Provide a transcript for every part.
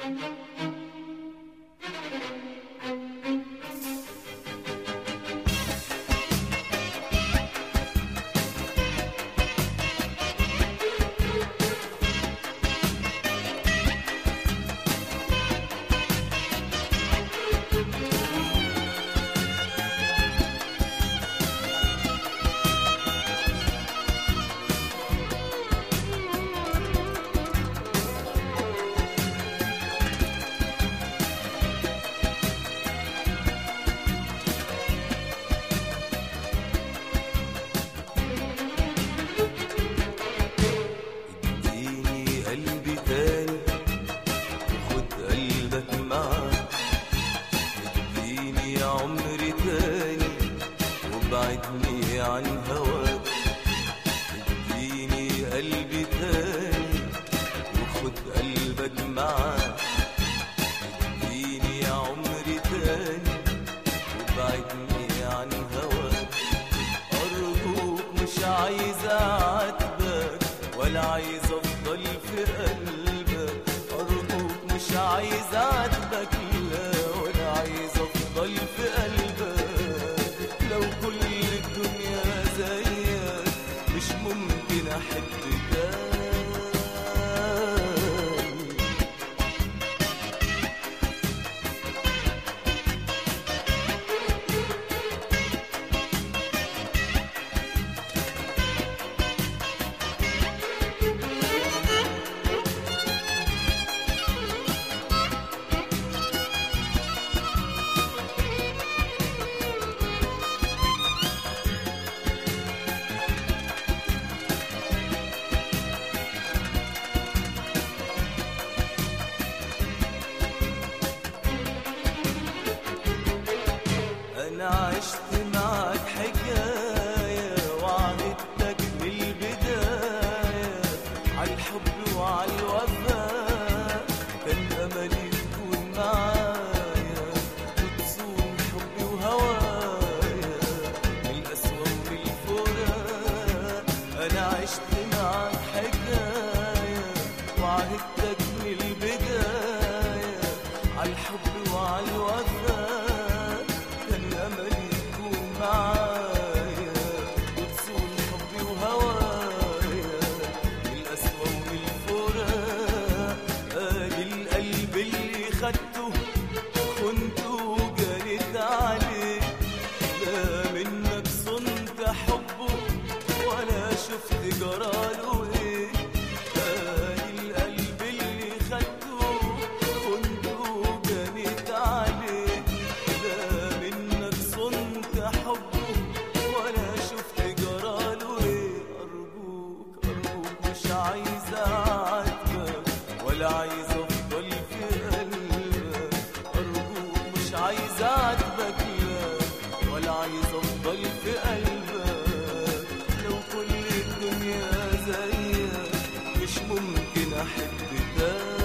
اديني قلبي تاني وخد قلبك معاك اديني عمري تاني وابعدني عن هواك اديني قلبي تاني وخد قلبك معاك اديني عمري تاني وابعدني عن هواك أرجوك مش عايز أعاتبك ولا عايز أفضل في قلبك أرجوك مش عايز أعاتبك لا ولا عايز أفضل في قلبك لو كل الدنيا زيك مش ممكن أحب تاني أنا عشت معك حكاية وعدتك من البداية عالحب وعالوفاء كان أملي تكون معايا وتصون حبي وهوايا من القسوة ومن الفراق أنا عشت معك حكاية وعدتك من البداية عالحب وعالوفاء كان أملي تكون معايا وتصون حبي وهوايا من القسوة ومن الفراق قال القلب اللي خدته خنته وجريت عليه لا منك صنت حبه ولا شفت جراله ايه قال القلب اللي خدته خنته وجريت عليه لا منك صنت حبه ولا شفت جراله ايه ارجوك ارجوك مش عايز اعاتبك ولا عايز افضل في قلبك ارجوك مش عايز اعاتبك لا ولا عايز افضل في قلبك لو كل الدنيا زيك مش ممكن احب تاني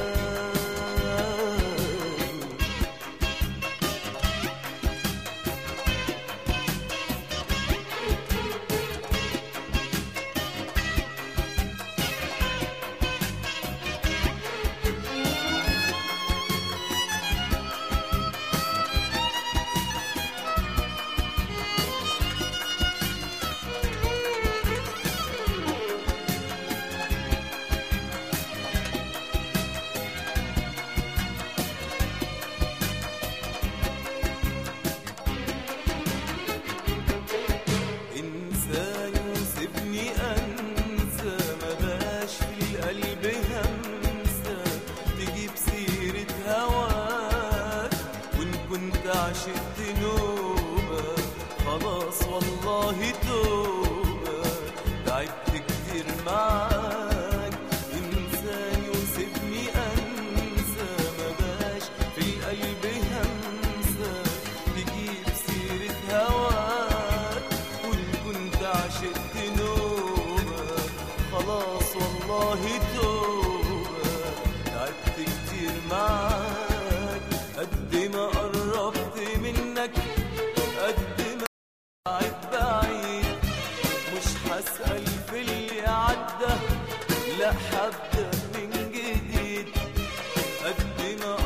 انساني وسيبني انسى ما بقاش في القلب همسة تجيب سيرة هواك وان كنت عشقت نوبة خلاص والله توبة تعبت كتير معاك انساني وسيبني انسى ما بقاش في القلب همسة تجيب سيرة هواك وان كنت عشقت نوبة خلاص والله توبة تعبت كتير معاك قد ما قربت منك قد ما بعيد بعيد مش هسأل في اللي عدى لا هبدأ من جديد قد ما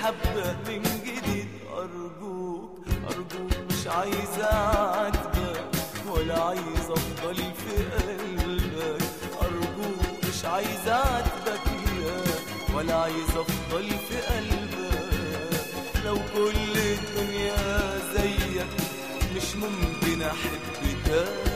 حبة من جديد أرجوك أرجوك مش عايز أعاتبك ولا عايز أفضل في قلبك أرجوك مش عايز أعاتبك لا ولا عايز أفضل في قلبك لو كل الدنيا زيك مش ممكن أحب تاني